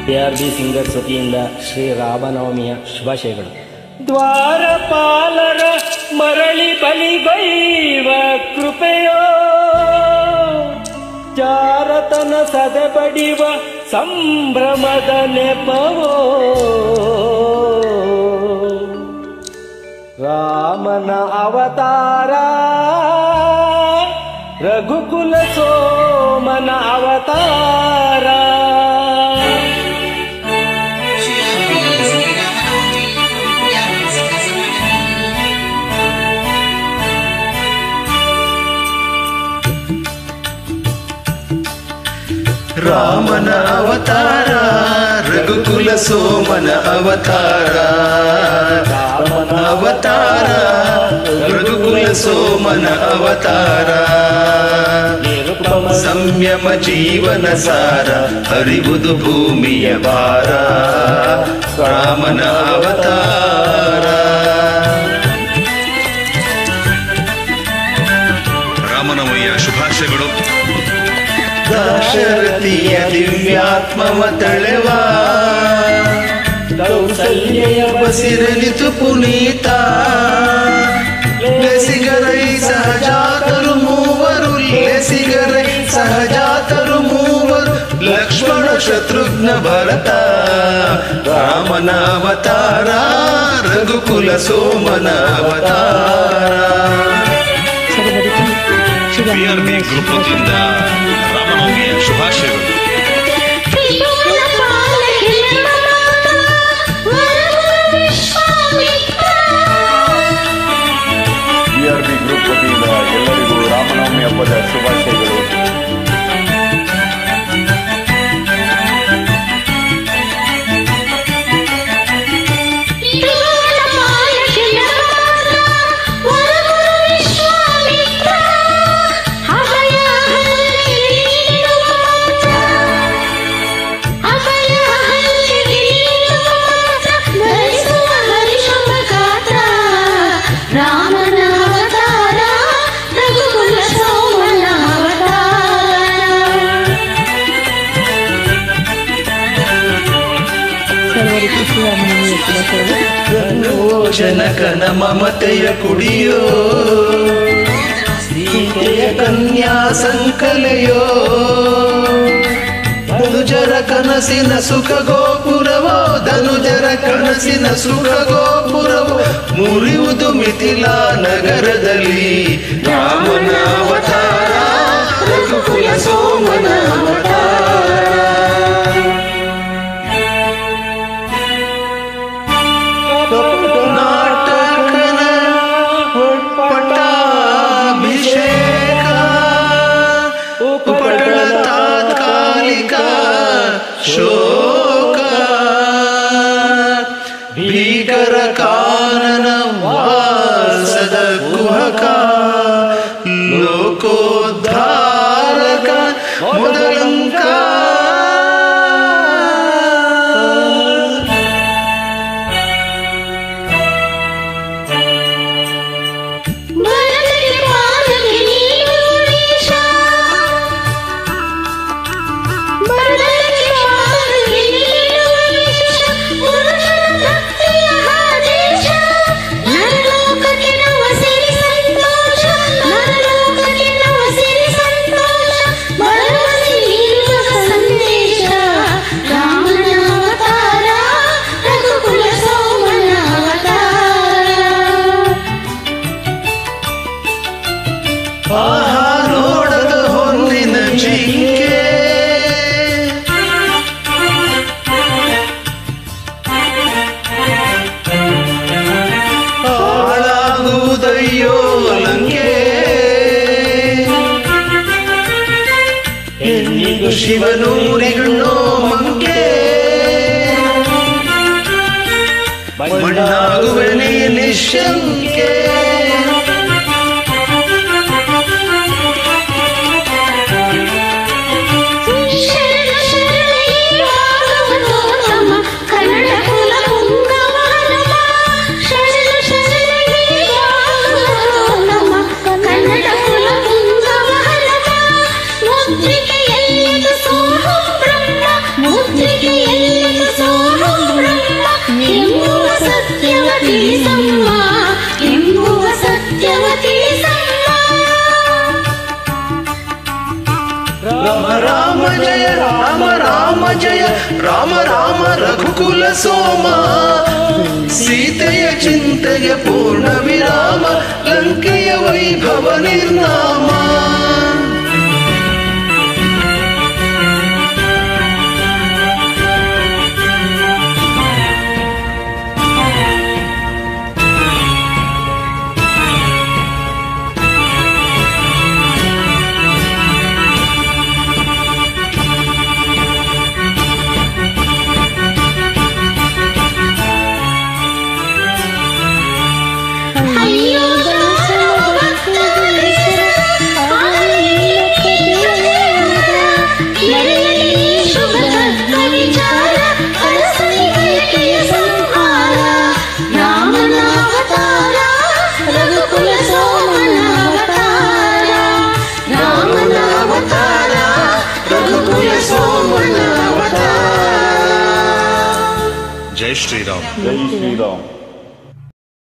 K R B singers ವತಿಯಿಂದ ಶ್ರೀ ರಾಮನವಮಿಯ ಶುಭಾಶಯಗಳು ದ್ವಾರಪಾಲರ ಮರಳಿ ಬಲಿಗೈವ ಕೃಪೆಯೋ ಜಾರತನ ಸದೆ ಬಡಿವ ಸಂಭ್ರಮದ ನೆಪವೋ ರಾಮನ ಅವತಾರ ರಘುಕುಲ ಸೋಮನ ಅವತಾರ ರಾಮನ ಅವತಾರ ರಘುಕುಲ ಸೋಮನ ಅವತಾರ ರಾಮನ ಅವತಾರ ರಘುಕುಲ ಸೋಮನ ಅವತಾರ ನಿರುಪಮ ಸಂಯಮ ಜೀವನ ಸಾರ ಹರಿವುದು ಭೂಮಿಯ ಭಾರ ರಾಮನ ಅವತಾರ ರಾಮನವಮಿಯ ಶುಭಾಶಯಗಳು ದಾಶರಥಿಯ ದಿವ್ಯಾತ್ಮವ ತಳೆವ ಕೌಸಲ್ಯಯ ಬಸಿರಲಿತು ಪುನೀತ ಲೆಸಿಗರೈ ಸಹಜಾತರು ಮೂವರು ಲೆಸಿಗರೈ ಸಹಜಾತರು ಮೂವರು ಲಕ್ಷ್ಮಣ ಶತ್ರುಘ್ನ ಭರತ ರಾಮನ ಅವತಾರ ರಘುಕುಲ ಸೋಮನ ಅವತಾರ ಪಿ ಆರ್ ಬಿ ಗ್ರೂಪ್ ವತಿಯಿಂದ ರಾಮನವಮಿಯ ಶುಭಾಶಯಗಳು ಬಿ ಆರ್ ಬಿ ಗ್ರೂಪ್ ವತಿಯಿಂದ ಎಲ್ಲರಿಗೂ ರಾಮನವಮಿ ಹಬ್ಬದ ಶುಭಾಶಯಗಳು ರಾಮನ ಅವತಾರ ರಘುಕುಲ ಸೋಮನ ಅವತಾರ ಜನಕನ ಮಮತೆಯ ಕುಡಿಯೋ ಸೀತೆಯ ಕನ್ಯಾ ಸಂಕಲೆಯೋ ಧನುಜರ ಕನಸಿನ ಸುಖ ಗೋಪುರವೋ ಧನುಜರ ಕನಸಿನ ಸುಖ ಗೋಪುರವೋ ಮುರಿಯುವುದು ಮಿಥಿಲಾ ನಗರದಲ್ಲಿ ರಾಮನ ಅವತಾರ ರಘುಕುಲ ಸೋಮನ ಅವತಾರ ನಾಟಕನ ಪಟ್ಟಾಭಿಷೇಕ ಉಪಟಳ ತಾತ್ಕಾಲಿಕ ಶೋಕ ಭೀಕರ ಕಾನನ ವಾಸದ ಕುಹಕ ಲೋಕೋದ್ಧಾರಕ ಮೊದಲಂಕ ಭರತಗೆ ಪಾದಕ್ಕೆ ನೀನು ದೇಶ ಭರತಗೆ ಪಾದಕ್ಕೆ ನೀನು ದೇಶ ಪುರುಷನ ಭಕ್ತಿಯ ಆದೇಶ ನರಲೋಕಕ್ಕೆ ನವ ಸಿರಿ ಸಂತೋಷ ನರಲೋಕಕ್ಕೆ ನವ ಸಿರಿ ಸಂತೋಷ ಭರವಸೆ ನೀಡುವ ಸಂದೇಶ ರಾಮನ ಅವತಾರ ರಘುಕುಲ ಸೋಮನ ಅವತಾರ ಆಹಾ ನೋಡದ ಹೊನ್ನಿನ ಜಿಂಕೆ ಹಾಳಾಗುವುದಯ್ಯೋ ಲಂಕೆ ಹೆಣ್ಣಿಗೂ ಶಿವನೂರಿಗಣ್ಣೋ ಮಂಕೆ ಮಣ್ಣಾಗುವೆ ನೀ ನಿಶಂಕೆ ಶರಣ ಶರಣಯ್ಯ ಭಾಗವತೋತ್ತಮ ಕನ್ನಡ ಕುಲ ಪುಂಗವಾನಮ ಶರಣ ಶರಣಯ್ಯ ಭಾಗವತೋತ್ತಮ ಕನ್ನಡ ಕುಲ ಪುಂಗವಾನಮ ಮುದ್ರಿಕೆಯಲ್ಲಿ ಸೋಹಂ ಬ್ರಹ್ಮ ಮುದ್ರಿಕೆಯಲ್ಲಿ ಜಯ ರಾಮ ರಾಮ ಜಯ ರಾಮ ರಾಮ ರಘುಕುಲ ಸೋಮ ಸೀತೆಯ ಚಿಂತೆಗೆ ಪೂರ್ಣ ವಿರಾಮ ಲಂಕೆಯ ವೈಭವ ನಿರ್ನಾಮ ಅಯ್ಯೋ ಶುಭ ವಿಚಾರ ಹರಸನಿಗೆಯ ಸಂಹಾರ ರಾಮನ ಅವತಾರ ರಘುಕುಲ ಸೋಮನ ಅವತಾರ ರಾಮನ ಅವತಾರ ರಘುಕುಲ ಸೋಮನ ಅವತಾರ ಜೈ ಶ್ರೀರಾಮ್ ಜೈ ಶ್ರೀರಾಮ್